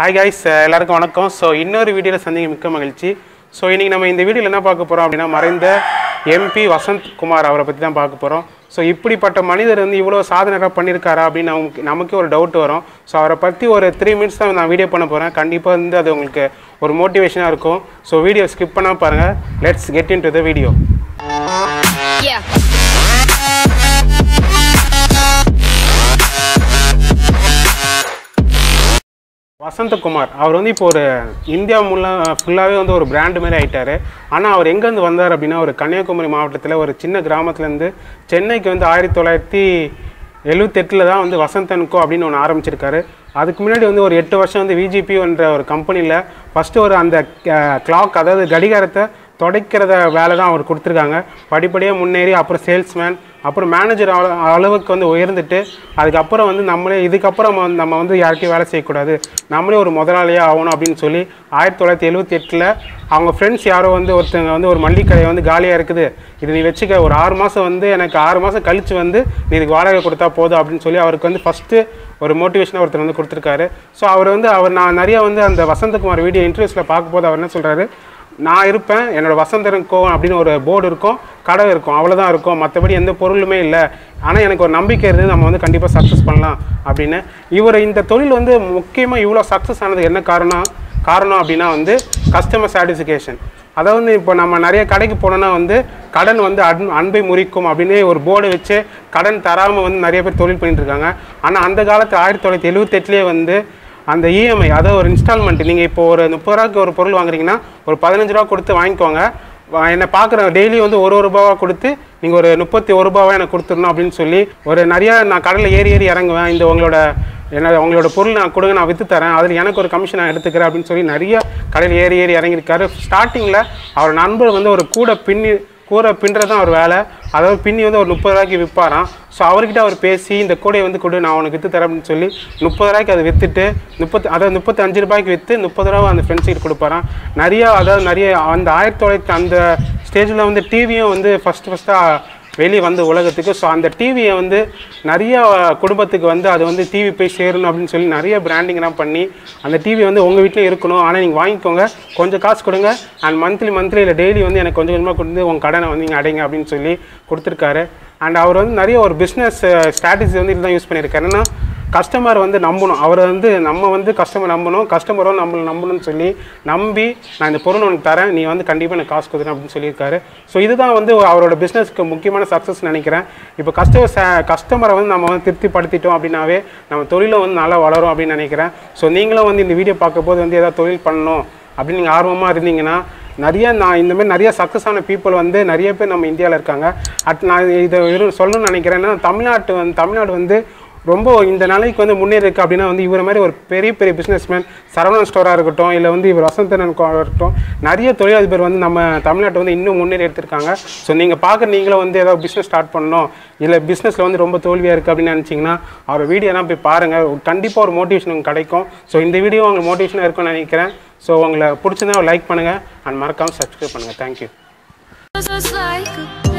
Hi guys எல்லாருக்கும் வணக்கம் so இன்னொரு வீடியோவில் சந்திக்க மிக்க மகிழ்ச்சி ஸோ இன்றைக்கி நம்ம இந்த வீடியோவில் என்ன பார்க்க போகிறோம் அப்படின்னா மறைந்த எம்பி வசந்த் குமார் அவரை பற்றி தான் பார்க்க போகிறோம் ஸோ இப்படிப்பட்ட மனிதர் வந்து இவ்வளோ சாதனையாக பண்ணியிருக்காரா அப்படின்னு நமக்கு நமக்கே ஒரு டவுட் வரும் ஸோ அவரை பற்றி ஒரு த்ரீ மினிட்ஸ் தான் நான் வீடியோ பண்ண போகிறேன் கண்டிப்பாக வந்து அது உங்களுக்கு ஒரு மோட்டிவேஷனாக இருக்கும் ஸோ வீடியோ ஸ்கிப் பண்ணால் பாருங்கள் let's get into the video Yeah. Vasanthakumar அவர் வந்து இப்போ ஒரு இந்தியா முல்லா ஃபுல்லாகவே வந்து ஒரு பிராண்டு மாதிரி ஆயிட்டாரு ஆனால் அவர் எங்கேருந்து வந்தார் அப்படின்னா ஒரு கன்னியாகுமரி மாவட்டத்தில் ஒரு சின்ன கிராமத்துலேருந்து சென்னைக்கு வந்து ஆயிரத்தி தொள்ளாயிரத்தி எழுவத்தெட்டில் தான் வந்து வசந்தன்கோ அப்படின்னு ஒன்று ஆரம்பிச்சிருக்காரு அதுக்கு முன்னாடி வந்து ஒரு எட்டு வருஷம் வந்து விஜிபி என்ற ஒரு கம்பெனியில் ஃபஸ்ட்டு ஒரு அந்த கிளாக் அதாவது கடிகாரத்தை துடைக்கிறத வேலை தான் அவர் கொடுத்துருக்காங்க படிப்படியாக முன்னேறி அப்புறம் சேல்ஸ்மேன் அப்புறம் மேனேஜர் அளவுக்கு வந்து உயர்ந்துட்டு அதுக்கப்புறம் வந்து நம்மளே இதுக்கப்புறம் நம்ம வந்து- நம்ம வந்து யார்கிட்டயும் வேலை செய்யக்கூடாது நம்மளே ஒரு முதலாளியாக ஆகணும் அப்படின்னு சொல்லி ஆயிரத்தி தொள்ளாயிரத்தி எழுபத்தி எட்டில் அவங்க ஃப்ரெண்ட்ஸ் யாரோ வந்து ஒருத்தங்க வந்து ஒரு மல்லிகை கடை வந்து காலியாக இருக்குது இது நீ வச்சுக்க ஒரு ஆறு மாதம் வந்து எனக்கு ஆறு மாதம் கழித்து வந்து நீ இதுக்கு வாடகை கொடுத்தா போதும் அப்படின்னு சொல்லி அவருக்கு வந்து ஃபஸ்ட்டு ஒரு மோட்டிவேஷனாக ஒருத்தர் வந்து கொடுத்துருக்காரு ஸோ அவர் வந்து அவர் நான் நிறைய வந்து அந்த வசந்தகுமார் வீடியோ இன்டர்வியூஸில் பார்க்கும்போது அவர் என்ன சொல்கிறாரு நான் இருப்பேன் என்னோட வசந்தரன் கோவம் அப்படின்னு ஒரு போர்டு இருக்கும் கடை இருக்கும் அவ்வளோதான் இருக்கும் மற்றபடி எந்த பொருளுமே இல்லை ஆனால் எனக்கு ஒரு நம்பிக்கை இருக்குது நம்ம வந்து கண்டிப்பாக சக்ஸஸ் பண்ணலாம் அப்படின்னு இவர் இந்த தொழில் வந்து முக்கியமாக இவ்வளோ சக்ஸஸ் ஆனது என்ன காரணம் காரணம் அப்படின்னா வந்து கஸ்டமர் சாட்டிஸ்ஃபிகேஷன் அதாவது வந்து இப்போ நம்ம நிறைய கடைக்கு போனோம்னா வந்து கடன் வந்து அன் அன்பை முறிக்கும் அப்படின்னு ஒரு போர்டு வச்சு கடன் தராமல் வந்து நிறைய பேர் தொழில் பண்ணிட்டு இருக்காங்க ஆனால் அந்த காலத்து ஆயிரத்தி தொள்ளாயிரத்தி எழுபத்தெட்டுலேயே வந்து அந்த இஎம்ஐ அதாவது ஒரு இன்ஸ்டால்மெண்ட் நீங்கள் இப்போ ஒரு முப்பது ரூபாய்க்கு ஒரு பொருள் வாங்குறீங்கன்னா ஒரு பதினஞ்சு ரூபா கொடுத்து வாங்கிக்கோங்க வா- என்னை பார்க்குற டெய்லி வந்து ஒரு ஒரு ரூபாவா கொடுத்து நீங்கள் ஒரு முப்பத்தி ஒரு ரூபாவா எனக்கு கொடுத்துடணும் அப்படின்னு சொல்லி ஒரு நிறையா நான் கடையில் ஏறி ஏறி இறங்குவேன் இந்த உங்களோட என்ன உங்களோட பொருள் நான் கொடுங்க நான் விற்று தரேன் அதில் எனக்கு ஒரு கமிஷன் நான் எடுத்துக்கிறேன் அப்படின்னு சொல்லி நிறைய கடையில் ஏறி ஏறி இறங்கியிருக்காரு ஸ்டார்டிங்கில் அவர் நண்பர் வந்து ஒரு கூட பின்னி கூரை பின்னுறது தான் அவர் வேலை அதாவது பின்னி வந்து ஒரு முப்பது ரூபாய்க்கு விற்பாராம் ஸோ அவர்கிட்ட அவர் பேசி இந்த கூடையை வந்து கொடு நான் உனக்கு விற்று தரேன் அப்படின்னு சொல்லி முப்பது ரூபாய்க்கு அதை விற்றுட்டு முப்பத்தி அதாவது முப்பத்தி அஞ்சு ரூபாய்க்கு விற்று முப்பது ரூபா அந்த ஃப்ரெண்ட்ஸ் கிட்ட கொடுப்பாராம் நிறைய அதாவது நிறைய அந்த ஆயிரத்தி தொள்ளாயிரத்தி அந்த ஸ்டேஜில் வந்து டிவியும் வந்து ஃபஸ்ட்டு ஃபஸ்ட்டாக வெளியே வந்து உலகத்துக்கு ஸோ அந்த டிவியை வந்து நிறைய குடும்பத்துக்கு வந்து அது வந்து டிவி போய் சேரணும் அப்படின்னு சொல்லி நிறைய பிராண்டிங்லாம் பண்ணி அந்த டிவி வந்து உங்கள் வீட்டில் இருக்கணும் ஆனால் நீங்கள் வாங்கிக்கோங்க கொஞ்சம் காசு கொடுங்க அண்ட் மந்த்லி மந்த்லி இல்லை டெய்லி வந்து எனக்கு கொஞ்சம் கொஞ்சமாக கொடுத்து உங்கள் கடனை வந்து நீங்கள் அடைங்க அப்படின்னு சொல்லி கொடுத்துருக்காரு அண்ட் அவர் வந்து நிறைய ஒரு பிஸ்னஸ் ஸ்ட்ராட்டஜி வந்து இதுதான் யூஸ் பண்ணியிருக்காரு என்னன்னா கஸ்டமர் வந்து நம்பணும் அவரை வந்து நம்ம வந்து கஸ்டமர் நம்பணும் கஸ்டமரும் நம்மளை நம்பணும்னு சொல்லி நம்பி நான் இந்த பொருள் உனக்கு தரேன் நீ வந்து கண்டிப்பாக எனக்கு காசு கொடுக்குறேன் அப்படின்னு சொல்லியிருக்காரு ஸோ இதுதான் வந்து அவரோட பிஸ்னஸ்க்கு முக்கியமான சக்ஸஸ் நினைக்கிறேன் இப்போ கஸ்டமர் கஸ்டமரை வந்து நம்ம வந்து திருப்திப்படுத்திட்டோம் அப்படின்னாவே நம்ம தொழிலும் வந்து நல்லா வளரும் அப்படின்னு நினைக்கிறேன் ஸோ நீங்களும் வந்து இந்த வீடியோ பார்க்கும்போது வந்து ஏதாவது தொழில் பண்ணணும் அப்படின்னு நீங்கள் ஆர்வமாக இருந்தீங்கன்னா நிறைய நான் இந்த மாதிரி நிறைய சக்ஸஸ் ஆன பீப்புள் வந்து நிறைய பேர் நம்ம இந்தியாவில் இருக்காங்க அட் நான் இதை வெறும் சொல்லணும்னு நினைக்கிறேன் ஏன்னா தமிழ்நாட்டு வந்து தமிழ்நாடு வந்து ரொம்ப இந்த நிலைக்கு வந்து முன்னேறி இருக்கு அப்படின்னா வந்து இவர மாதிரி ஒரு பெரிய பெரிய பிஸ்னஸ்மேன் சரவணன் ஸ்டோராக இருக்கட்டும் இல்லை வந்து இவர் வசந்தனன் கோ- இருக்கட்டும் நிறைய தொழிலதிபர் வந்து நம்ம தமிழ்நாட்டை வந்து இன்னும் முன்னேறி எடுத்திருக்காங்க ஸோ நீங்கள் பார்க்குற நீங்களும் வந்து ஏதாவது பிஸ்னஸ் ஸ்டார்ட் பண்ணணும் இல்லை பிஸ்னஸில் வந்து ரொம்ப தோல்வியாக இருக்குது அப்படின்னு நினச்சிங்கன்னா அவர் வீடியோலாம் போய் பாருங்கள் கண்டிப்பாக ஒரு மோட்டிவேஷன் உங்களுக்கு கிடைக்கும் ஸோ இந்த வீடியோ உங்களுக்கு மோட்டிவேஷனாக இருக்கும்னு நினைக்கிறேன் ஸோ உங்களை பிடிச்சிருந்தா லைக் பண்ணுங்கள் அண்ட் மறக்காமல் சப்ஸ்கிரைப் பண்ணுங்கள் தேங்க்யூ Just like a